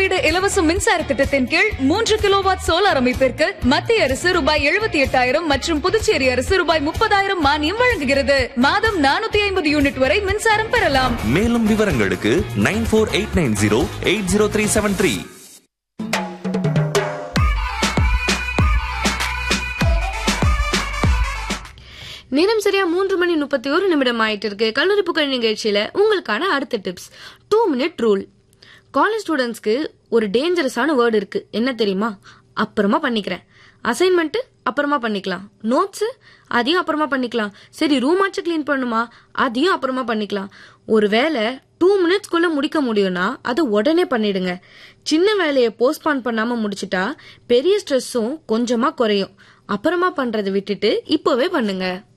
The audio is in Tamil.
வீடு இலவச மின்சார திட்டத்தின் கீழ் மூன்று கிலோவாட் சோலார் அமைப்பிற்கு மத்திய அரசு ரூபாய் எழுபத்தி எட்டாயிரம் மற்றும் புதுச்சேரி அரசு ரூபாய் முப்பதாயிரம் மானியம் வழங்குகிறது மாதம் நானூத்தி ஐம்பது யூனிட் வரை மின்சாரம் பெறலாம் மேலும் விவரங்களுக்கு nine four eight nine zero eight zero three seven three நேரம் சரியா மூன்று மணி முப்பத்தி ஒரு நிமிடம் ஆயிட்டு இருக்கு கல்லூரி புகழ் நிகழ்ச்சியில உங்களுக்கான அடுத்த tips two minute rule college ஸ்டூடெண்ட்ஸ்க்கு ஒரு டேஞ்சரஸான வேர்டு இருக்கு என்ன தெரியுமா அப்புறமா பண்ணிக்கிறேன் அசைன்மெண்ட் அப்புறமா பண்ணிக்கலாம் நோட்ஸ் அதையும் அப்புறமா பண்ணிக்கலாம் சரி ரூம் ஆச்சு க்ளீன் பண்ணுமா அதையும் அப்புறமா பண்ணிக்கலாம் ஒருவேளை டூ மினிட்ஸ்க்குள்ள முடிக்க முடியும்னா அதை உடனே பண்ணிடுங்க சின்ன வேலையை போஸ்ட்பான் பண்ணாம முடிச்சிட்டா பெரிய ஸ்ட்ரெஸ்ஸும் கொஞ்சமா குறையும் அப்புறமா பண்றதை விட்டுட்டு இப்போவே பண்ணுங்க